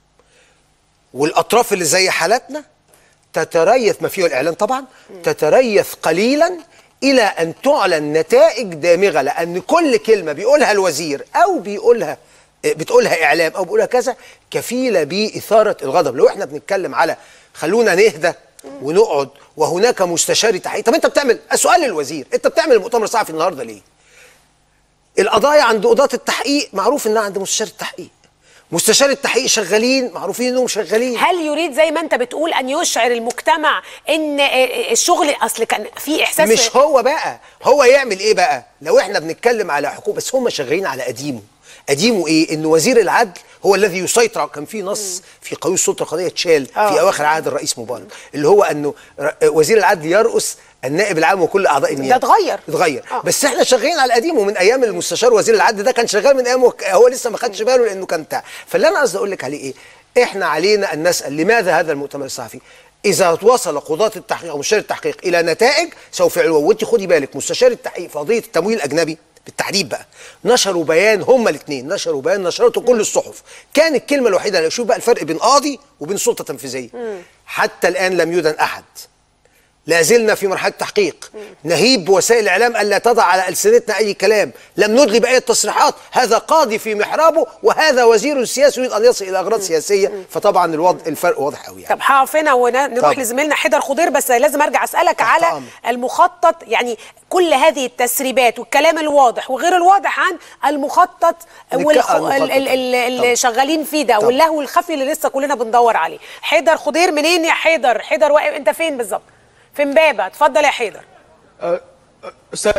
والاطراف اللي زي حالتنا تتريث ما فيه الاعلان طبعا تتريث قليلا الى ان تعلن نتائج دامغه لان كل كلمه بيقولها الوزير او بيقولها بتقولها اعلام او بيقولها كذا كفيله باثاره الغضب لو احنا بنتكلم على خلونا نهدى ونقعد وهناك مستشار تحقيق طب انت بتعمل سؤال للوزير انت بتعمل المؤتمر الصحفي النهارده ليه؟ القضايا عند قضاة التحقيق معروف انها عند مستشار التحقيق مستشار التحقيق شغالين معروفين انهم شغالين هل يريد زي ما انت بتقول ان يشعر المجتمع ان آه، الشغل اصل كان في احساس مش هو بقى هو يعمل ايه بقى لو احنا بنتكلم على حكومه بس هم شغالين على قديمه قديمه ايه ان وزير العدل هو الذي يسيطر كان في نص في قانون السلطه القضائيه اتشال آه. في اواخر عهد الرئيس مبارك اللي هو انه ر- وزير العدل يرأس النائب العام وكل اعضاء النيابه اتغير. اتغير آه. بس احنا شغالين على القديم ومن ايام المستشار وزير العدل ده كان شغال من ايام وك- هو لسه ما خدش باله لانه كان بتاع فاللي انا قصدي اقول لك عليه ايه احنا علينا ان نسال لماذا هذا المؤتمر الصحفي إذا وصل قضاة التحقيق أو مستشار التحقيق إلى نتائج سوف يعلنوا وأنت خدي بالك مستشار التحقيق في قضية التمويل الأجنبي بالتحديد بقى نشروا بيان هما الاثنين نشروا بيان نشرته كل الصحف كان الكلمة الوحيدة اللي شوف بقى الفرق بين قاضي وبين سلطة تنفيذية حتى الآن لم يدن أحد لا زلنا في مرحله تحقيق نهيب بوسائل الاعلام الا تضع على السنتنا اي كلام لم ندلي باي تصريحات هذا قاضي في محرابه وهذا وزير سياسي يريد ان يصل الى اغراض سياسيه فطبعا الوضع الفرق واضح قوي يعني طب هقف هنا ونروح طب. لزميلنا حيدر خضير بس لازم ارجع اسالك تحت على أمر. المخطط يعني كل هذه التسريبات والكلام الواضح وغير الواضح عن المخطط نتكلم والخ... عن المخطط. ال- ال- ال- اللي طب. شغالين فيه ده طب. واللهو الخفي اللي لسه كلنا بندور عليه حيدر خضير منين يا حيدر حيدر واقف انت فين بالظبط في امبابه اتفضل يا حيدر أستاذ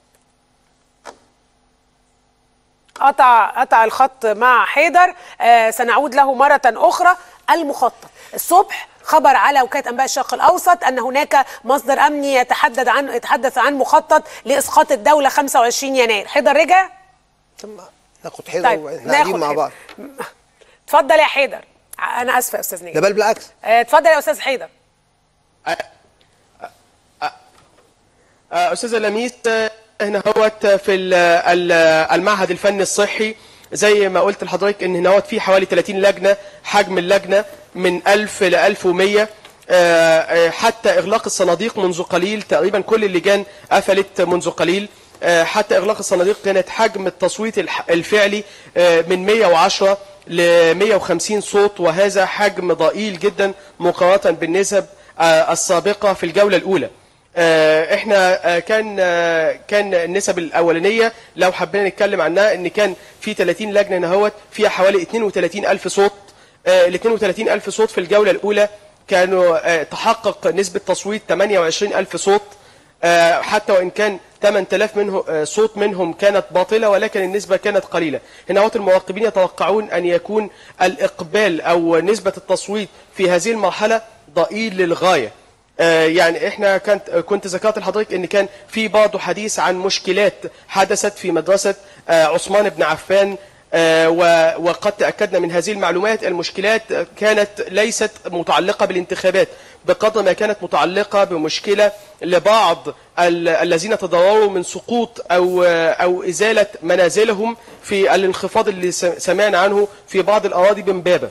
قطع قطع الخط مع حيدر آه سنعود له مرة أخرى المخطط الصبح خبر على وكالة أنباء الشرق الأوسط أن هناك مصدر أمني يتحدث عن يتحدث عن مخطط لإسقاط الدولة 25 يناير حيدر رجع ثم ناخد حيدر طيب واحنا قاعدين مع حيدر. بعض اتفضل يا حيدر ع- أنا آسفة يا أستاذ ده نجم بل بالعكس آه، اتفضل يا أستاذ حيدر آه، أستاذ لميس آه، هنا هوت في ال- ال- المعهد الفني الصحي زي ما قلت لحضرتك ان هنا هوت في حوالي 30 لجنه حجم اللجنه من 1000 ل 1100 آه، آه، حتى اغلاق الصناديق منذ قليل تقريبا كل اللجان قفلت منذ قليل آه، حتى اغلاق الصناديق كانت حجم التصويت الح- الفعلي آه، من 110 ل 150 صوت وهذا حجم ضئيل جدا مقارنه بالنسب آه، السابقه في الجوله الاولى آه، احنا آه، كان آه، كان النسب الاولانيه لو حبينا نتكلم عنها ان كان في 30 لجنه نهوت فيها حوالي 32 الف صوت آه، ال 32 الف صوت في الجوله الاولى كانوا آه، تحقق نسبه تصويت 28 الف صوت آه، حتى وان كان 8000 منه آه، صوت منهم كانت باطله ولكن النسبه كانت قليله هنا هوت المراقبين يتوقعون ان يكون الاقبال او نسبه التصويت في هذه المرحله ضئيل للغايه آه، يعني احنا كانت كنت ذكرت لحضرتك ان كان في برضه حديث عن مشكلات حدثت في مدرسه آه، عثمان بن عفان آه، و- وقد تاكدنا من هذه المعلومات المشكلات كانت ليست متعلقه بالانتخابات بقدر ما كانت متعلقه بمشكله لبعض ال- الذين تضرروا من سقوط او او ازاله منازلهم في الانخفاض اللي س- سمعنا عنه في بعض الاراضي بمبابه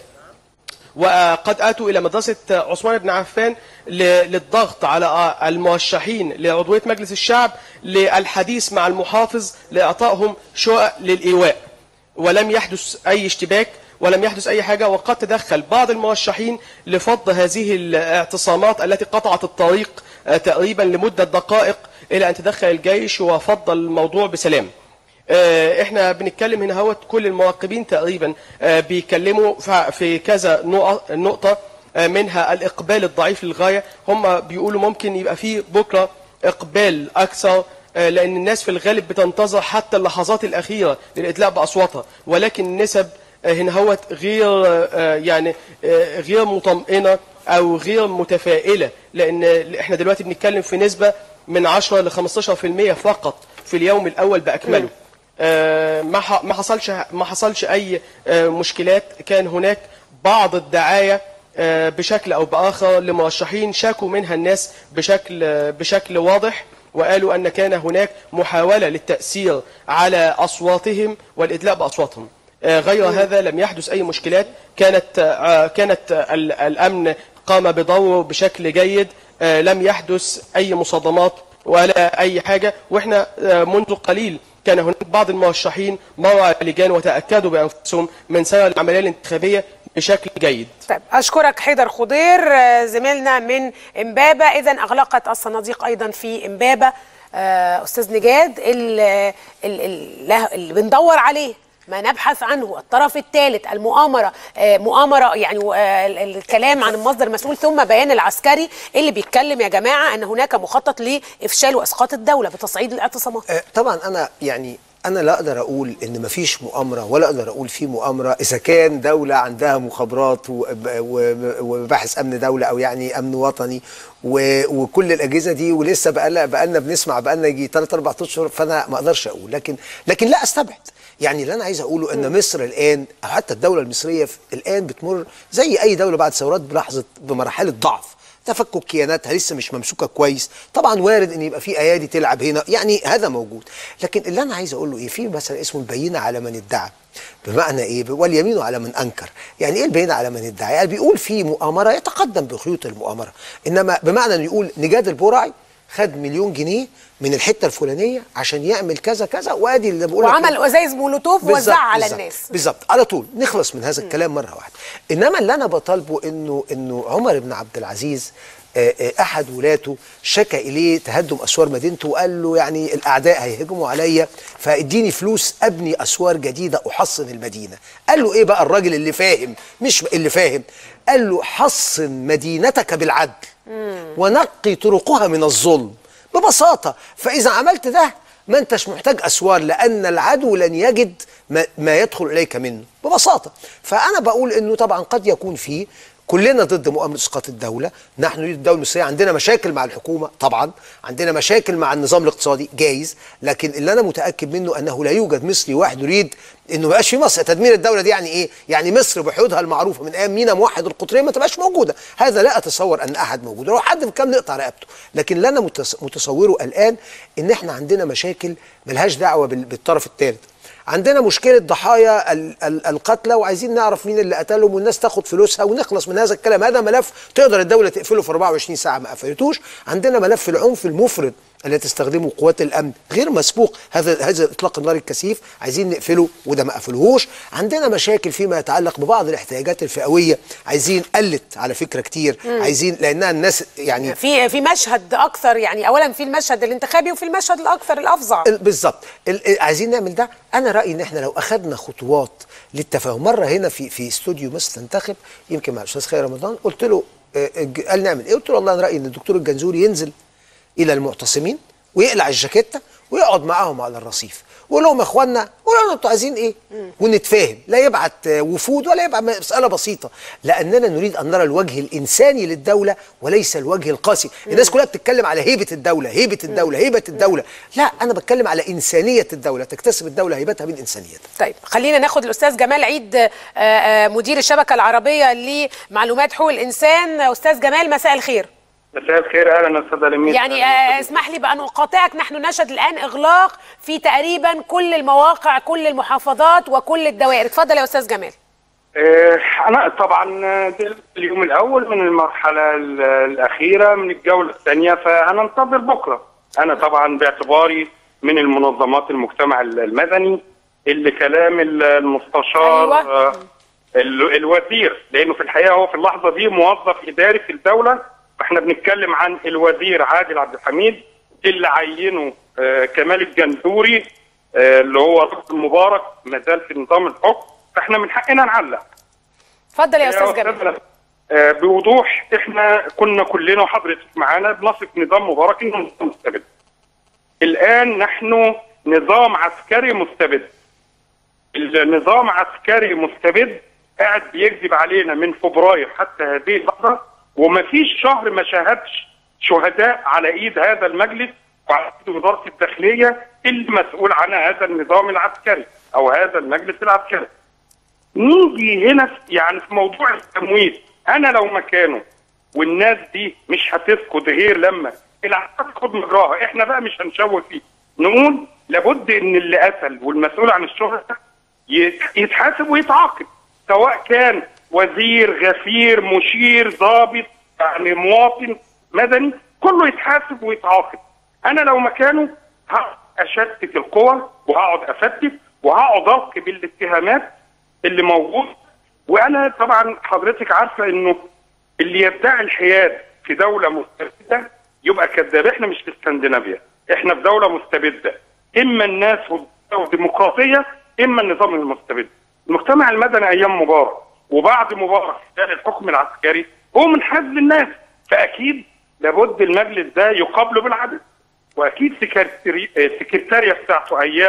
وقد اتوا الى مدرسه عثمان بن عفان ل- للضغط على المرشحين لعضويه مجلس الشعب للحديث مع المحافظ لاعطائهم شقق للايواء ولم يحدث اي اشتباك ولم يحدث اي حاجه وقد تدخل بعض المرشحين لفض هذه الاعتصامات التي قطعت الطريق آه، تقريبا لمده دقائق الى ان تدخل الجيش وفض الموضوع بسلام. آه، احنا بنتكلم هنا هوت كل المراقبين تقريبا آه، بيتكلموا ف- في كذا نقط- نقطة آه، منها الإقبال الضعيف للغاية هم بيقولوا ممكن يبقى فيه بكرة إقبال أكثر آه، لأن الناس في الغالب بتنتظر حتى اللحظات الأخيرة للإدلاء بأصواتها ولكن النسب آه، هنا هوت غير آه، يعني آه، غير مطمئنة أو غير متفائلة لأن احنا دلوقتي بنتكلم في نسبة من 10 ل 15% فقط في اليوم الأول بأكمله آه، ما ح- ما حصلش ما حصلش اي آه، مشكلات كان هناك بعض الدعايه آه، بشكل او باخر لمرشحين شكوا منها الناس بشكل آه، بشكل واضح وقالوا ان كان هناك محاوله للتاثير على اصواتهم والادلاء باصواتهم آه، غير هذا لم يحدث اي مشكلات كانت آه، كانت آه، ال- الامن قام بدوره بشكل جيد آه، لم يحدث اي مصادمات ولا اي حاجه واحنا آه، منذ قليل كان هناك بعض المرشحين مروا على اللجان وتاكدوا بانفسهم من سير العمليه الانتخابيه بشكل جيد طيب اشكرك حيدر خضير آه، زميلنا من امبابه اذا اغلقت الصناديق ايضا في امبابه آه، استاذ نجاد ال- ال- ال- اللي بندور عليه ما نبحث عنه الطرف الثالث المؤامره آه، مؤامره يعني آه، ال- الكلام عن المصدر المسؤول ثم بيان العسكري اللي بيتكلم يا جماعه ان هناك مخطط لافشال واسقاط الدوله بتصعيد الاعتصامات آه، طبعا انا يعني انا لا اقدر اقول ان مفيش مؤامره ولا اقدر اقول في مؤامره اذا كان دوله عندها مخابرات و- و- ومباحث امن دوله او يعني امن وطني و- وكل الاجهزه دي ولسه بقى بقالنا بنسمع بقالنا يجي 3 4 اشهر فانا ما اقدرش اقول لكن لكن لا استبعد يعني اللي انا عايز اقوله ان مصر الان او حتى الدوله المصريه في- الان بتمر زي اي دوله بعد ثورات بلحظه بمراحل ضعف تفكك كياناتها لسه مش ممسوكه كويس طبعا وارد ان يبقى في ايادي تلعب هنا يعني هذا موجود لكن اللي انا عايز اقوله ايه في مثلا اسمه البينه على من ادعى بمعنى ايه واليمين على من انكر يعني ايه البينه على من ادعى يعني بيقول في مؤامره يتقدم بخيوط المؤامره انما بمعنى انه يقول نجاد البرعي خد مليون جنيه من الحته الفلانيه عشان يعمل كذا كذا وادي اللي بقول لك وعمل ازايز مولوتوف بالظبط، ووزعها على بالظبط، الناس بالظبط على طول نخلص من هذا الكلام مره واحده انما اللي انا بطالبه انه انه عمر بن عبد العزيز آه، آه، احد ولاته شكى اليه تهدم اسوار مدينته وقال له يعني الاعداء هيهجموا عليا فاديني فلوس ابني اسوار جديده احصن المدينه قال له ايه بقى الراجل اللي فاهم مش اللي فاهم قال له حصن مدينتك بالعدل ونقي طرقها من الظلم ببساطه فاذا عملت ده ما انتش محتاج اسوار لان العدو لن يجد ما, ما يدخل اليك منه ببساطه فانا بقول انه طبعا قد يكون فيه كلنا ضد مؤامره اسقاط الدوله نحن نريد الدوله المصريه عندنا مشاكل مع الحكومه طبعا عندنا مشاكل مع النظام الاقتصادي جايز لكن اللي انا متاكد منه انه لا يوجد مصري واحد يريد انه ما يبقاش في مصر تدمير الدوله دي يعني ايه يعني مصر بحدودها المعروفه من ايام مينا موحد القطريه ما تبقاش موجوده هذا لا اتصور ان احد موجود لو حد في كام نقطع رقبته لكن اللي انا متص- متصوره الان ان احنا عندنا مشاكل ملهاش دعوه بال- بالطرف الثالث عندنا مشكلة ضحايا ال- ال- القتلى وعايزين نعرف مين اللي قتلهم والناس تاخد فلوسها ونخلص من هذا الكلام هذا ملف تقدر الدولة تقفله في 24 ساعة ما قفلتوش عندنا ملف العنف المفرط اللي تستخدمه قوات الامن غير مسبوق هذا هذا اطلاق النار الكثيف عايزين نقفله وده ما قفلوهوش عندنا مشاكل فيما يتعلق ببعض الاحتياجات الفئويه عايزين قلت على فكره كتير مم. عايزين لانها الناس يعني في في مشهد اكثر يعني اولا في المشهد الانتخابي وفي المشهد الاكثر الافظع ال- بالظبط ال- ال- عايزين نعمل ده انا رايي ان احنا لو اخذنا خطوات للتفاهم مره هنا في في استوديو مصر تنتخب يمكن مع الاستاذ خير رمضان قلت له آه، الج- قال نعمل ايه قلت له والله انا رايي ان الدكتور الجنزوري ينزل الى المعتصمين ويقلع الجاكيته ويقعد معاهم على الرصيف ويقول لهم يا اخوانا قولوا لنا انتوا عايزين ايه ونتفاهم لا يبعت آه، وفود ولا يبعت مساله بسيطه لاننا نريد ان نرى الوجه الانساني للدوله وليس الوجه القاسي الناس كلها بتتكلم على هيبه الدوله هيبه الدوله هيبه الدوله لا انا بتكلم على انسانيه الدوله تكتسب الدوله هيبتها من انسانيتها طيب خلينا ناخد الاستاذ جمال عيد آه، آه، مدير الشبكه العربيه لمعلومات حقوق الانسان استاذ جمال مساء الخير مساء الخير اهلا استاذ لميس يعني آه، اسمح لي بان اقاطعك نحن نشهد الان اغلاق في تقريبا كل المواقع كل المحافظات وكل الدوائر اتفضل يا استاذ جمال آه، انا طبعا ده اليوم الاول من المرحله ال- الاخيره من الجوله الثانيه فهننتظر بكره انا طبعا باعتباري من المنظمات المجتمع المدني اللي كلام ال- المستشار أيوة. آه، ال- الوزير لانه في الحقيقه هو في اللحظه دي موظف اداري في الدوله فاحنا بنتكلم عن الوزير عادل عبد الحميد اللي عينه آه، كمال الجنزوري آه، اللي هو رئيس مبارك ما زال في نظام الحكم فاحنا من حقنا نعلق اتفضل يا استاذ يا جمال أستاذ آه، بوضوح احنا كنا كلنا وحضرتك معانا بنصف نظام مبارك انه نظام مستبد. الان نحن نظام عسكري مستبد. النظام عسكري مستبد قاعد بيكذب علينا من فبراير حتى هذه اللحظه ومفيش شهر ما شاهدش شهداء على ايد هذا المجلس وعلى ايد وزاره الداخليه اللي مسؤول عن هذا النظام العسكري او هذا المجلس العسكري. نيجي هنا في- يعني في موضوع التمويل انا لو مكانه والناس دي مش هتسكت غير لما العسكر تاخد مجراها احنا بقى مش هنشوه فيه نقول لابد ان اللي قتل والمسؤول عن الشهداء يت- يتحاسب ويتعاقب سواء كان وزير غفير مشير ضابط يعني مواطن مدني كله يتحاسب ويتعاقب انا لو مكانه هقعد اشتت القوى وهقعد افتت وهقعد ارقب الاتهامات اللي موجود وانا طبعا حضرتك عارفه انه اللي يدعي الحياد في دوله مستبده يبقى كذاب احنا مش في اسكندنافيا احنا في دوله مستبده اما الناس والديمقراطيه اما النظام المستبد المجتمع المدني ايام مبارك وبعد مبارك خلال الحكم العسكري هو منحاز للناس فاكيد لابد المجلس ده يقابله بالعدل واكيد سكرتري- السكرتاريه بتاعته ايام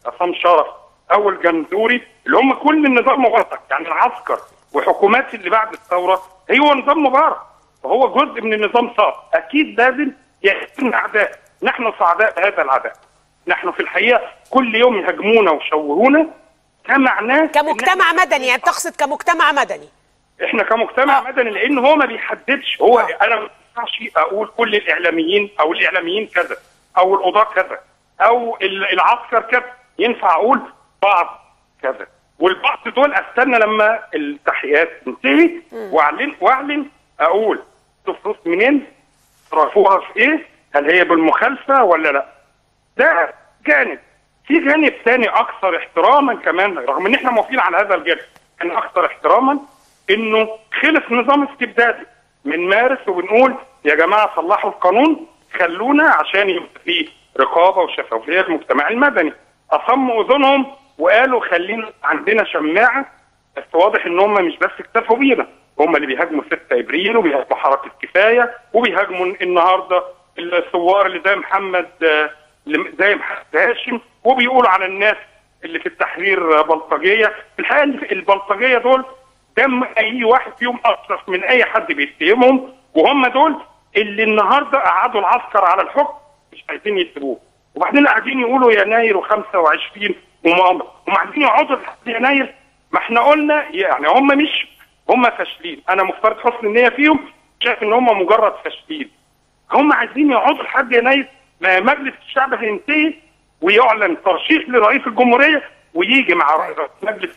عصام شرف او الجندوري اللي هم كل النظام مبارك يعني العسكر وحكومات اللي بعد الثوره هو نظام مبارك وهو جزء من النظام صار اكيد لازم يحسن اعداء نحن سعداء بهذا العداء نحن في الحقيقه كل يوم يهاجمونا ويشوهونا كمعناه كمجتمع مدني يعني تقصد كمجتمع مدني احنا كمجتمع آه. مدني لان هو ما بيحددش هو آه. انا ما ينفعش اقول كل الاعلاميين او الاعلاميين كذا او القضاه كذا او العسكر كذا ينفع اقول بعض كذا والبعض دول استنى لما التحقيقات تنتهي واعلن واعلن اقول تفلوس منين صرفوها في ايه هل هي بالمخالفه ولا لا ده جانب في جانب ثاني اكثر احتراما كمان رغم ان احنا موافقين على هذا الجانب كان اكثر احتراما انه خلص نظام استبدادي من مارس وبنقول يا جماعه صلحوا القانون خلونا عشان يبقى فيه رقابه وشفافيه المجتمع المدني اصموا اذنهم وقالوا خلينا عندنا شماعه بس واضح ان هم مش بس اكتفوا بينا هم اللي بيهاجموا 6 ابريل وبيهاجموا حركه كفايه وبيهاجموا النهارده الثوار اللي زي محمد زي محمد هاشم وبيقولوا على الناس اللي في التحرير بلطجيه في الحقيقه البلطجيه دول دم اي واحد فيهم اشرف من اي حد بيتهمهم وهم دول اللي النهارده قعدوا العسكر على الحكم مش عايزين يسيبوه وبعدين قاعدين يقولوا يناير و25 ومؤامره هم عايزين يقعدوا لحد يناير ما احنا قلنا يعني هم مش هم فاشلين انا مفترض حسن النيه فيهم شايف ان هم مجرد فاشلين هم عايزين يقعدوا لحد يناير ما مجلس الشعب هينتهي ويعلن ترشيح لرئيس الجمهوريه ويجي مع مجلس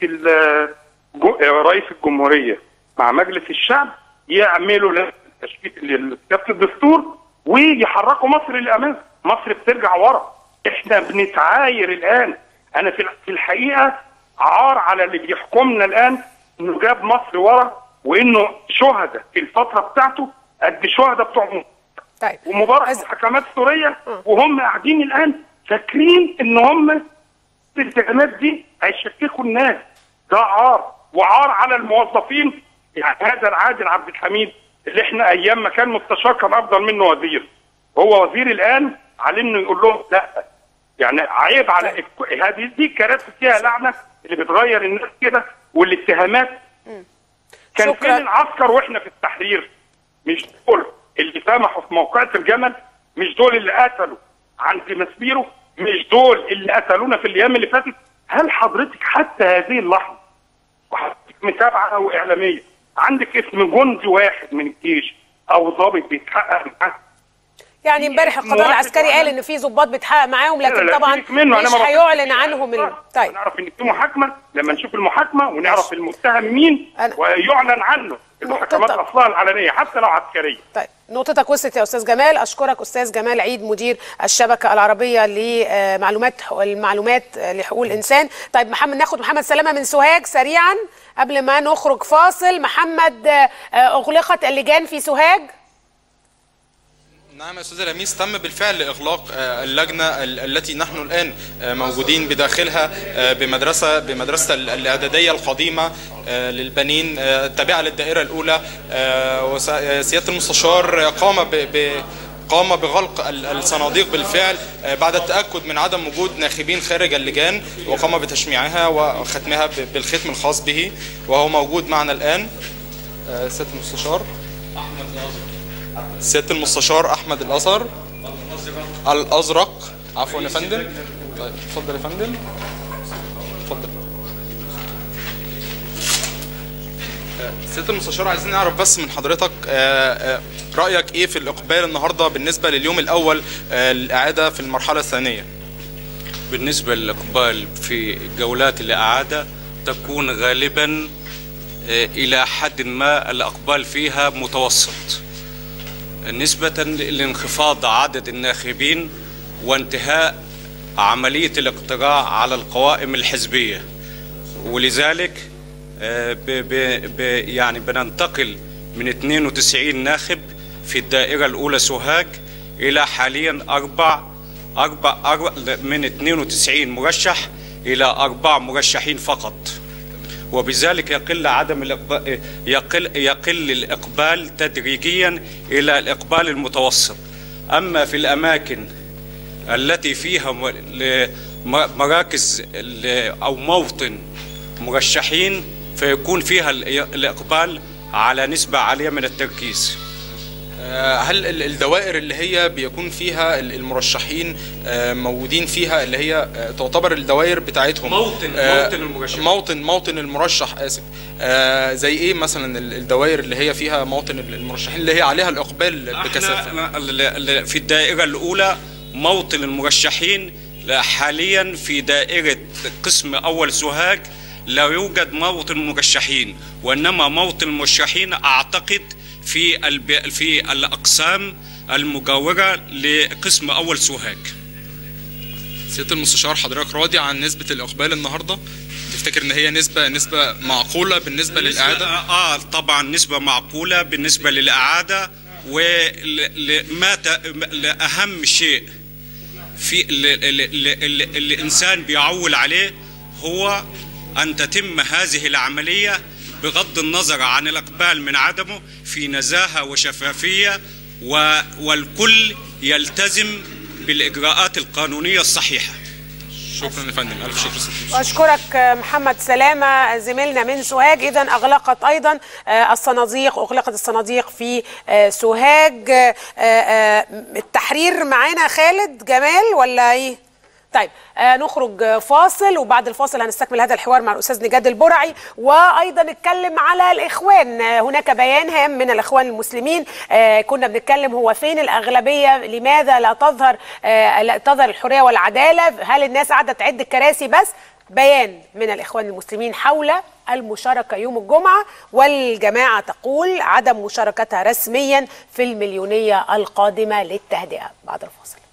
رئيس الجمهوريه مع مجلس الشعب يعملوا تشكيل لكتابه الدستور ويحركوا مصر للامام مصر بترجع ورا احنا بنتعاير الان انا في الحقيقه عار على اللي بيحكمنا الان انه جاب مصر ورا وانه شهداء في الفتره بتاعته قد شهداء بتوع طيب ومبارك أز... محاكمات سوريه وهم قاعدين الان فاكرين ان هم الاتهامات دي هيشككوا الناس ده عار وعار على الموظفين يعني هذا العادل عبد الحميد اللي احنا ايام ما كان مستشار كان افضل منه وزير هو وزير الان عليه انه يقول لهم لا يعني عيب على هذه دي كراسي فيها لعنه اللي بتغير الناس كده والاتهامات كان شكرا. فين العسكر واحنا في التحرير مش دول اللي سمحوا في موقعة الجمل مش دول اللي قتلوا عند مسبيرو مش دول اللي قتلونا في الايام اللي فاتت هل حضرتك حتى هذه اللحظه وحضرتك متابعه او اعلاميه عندك اسم جندي واحد من الجيش او ضابط بيتحقق معاه يعني امبارح القضاء العسكري قال ان في ضباط بيتحقق معاهم لكن لا، طبعا سيبك منه، أنا مش ما هيعلن بفكرش. عنهم ال... طيب نعرف ان في محاكمه لما نشوف المحاكمه ونعرف المتهم مين أنا- ويعلن عنه المحاكمات نقطة. اصلها العلنيه حتى لو عسكريه طيب نقطتك وصلت يا استاذ جمال اشكرك استاذ جمال عيد مدير الشبكه العربيه لمعلومات المعلومات لحقوق الانسان طيب محمد ناخد محمد سلامه من سوهاج سريعا قبل ما نخرج فاصل محمد آه، اغلقت اللجان في سوهاج نعم يا استاذ لميس تم بالفعل اغلاق آه، اللجنه ال- التي نحن الان آه، موجودين بداخلها آه، بمدرسه بمدرسه ال- الاعداديه القديمه آه، للبنين آه، التابعه للدائره الاولى آه، وس- آه، سياده المستشار قام ب ب- قام بغلق ال- الصناديق بالفعل آه، بعد التاكد من عدم وجود ناخبين خارج اللجان وقام بتشميعها وختمها ب- بالختم الخاص به وهو موجود معنا الان آه، سياده المستشار سياده المستشار احمد الازهر الازرق عفوا يا فندم طيب اتفضل يا فندم اتفضل آه، سياده المستشار عايزين نعرف بس من حضرتك آه، آه، رايك ايه في الاقبال النهارده بالنسبه لليوم الاول آه، للاعاده في المرحله الثانيه بالنسبة للإقبال في جولات الإعادة تكون غالبا آه، إلى حد ما الإقبال فيها متوسط نسبة لانخفاض عدد الناخبين وانتهاء عملية الاقتراع على القوائم الحزبية ولذلك آه، ب ب ب يعني بننتقل من 92 ناخب في الدائرة الأولى سوهاج إلى حاليا أربع أربع, أربع من 92 مرشح إلى أربع مرشحين فقط وبذلك يقل عدم الإقبال يقل يقل الإقبال تدريجيا إلى الإقبال المتوسط أما في الأماكن التي فيها م- ل- م- مراكز ال- او موطن مرشحين فيكون فيها ال- الاقبال على نسبه عاليه من التركيز آه، هل ال- الدوائر اللي هي بيكون فيها ال- المرشحين آه، موجودين فيها اللي هي آه، تعتبر الدوائر بتاعتهم موطن- آه، موطن المرشح. موطن موطن المرشح اسف آه، زي ايه مثلا ال- الدوائر اللي هي فيها موطن ال- المرشحين اللي هي عليها الاقبال بكثافه احنا ال- ال- في الدائرة الأولى موطن المرشحين لا، حاليا في دائرة قسم أول سوهاج لا يوجد موطن مرشحين وإنما موطن المرشحين أعتقد في الب... في الأقسام المجاورة لقسم أول سوهاج سياده المستشار حضرتك راضي عن نسبه الاقبال النهارده تفتكر ان هي نسبه نسبه معقوله بالنسبه للاعاده اه طبعا نسبة معقولة بالنسبة للإعادة وما أهم شيء في اللي, اللي, اللي, اللي الإنسان بيعول عليه هو أن تتم هذه العملية بغض النظر عن الإقبال من عدمه في نزاهة وشفافية و والكل يلتزم بالإجراءات القانونية الصحيحة شكرا يا فندم الف شكر سيادة واشكرك محمد سلامه زميلنا من سوهاج اذا اغلقت ايضا آه، الصناديق اغلقت الصناديق في آه، سوهاج آه، آه، التحرير معانا خالد جمال ولا ايه طيب آه نخرج فاصل وبعد الفاصل هنستكمل هذا الحوار مع الاستاذ نجاد البرعي وايضا نتكلم على الاخوان آه هناك بيان هام من الاخوان المسلمين آه كنا بنتكلم هو فين الاغلبيه لماذا لا تظهر آه لا تظهر الحريه والعداله هل الناس قاعده تعد الكراسي بس بيان من الاخوان المسلمين حول المشاركه يوم الجمعه والجماعه تقول عدم مشاركتها رسميا في المليونيه القادمه للتهدئه بعد الفاصل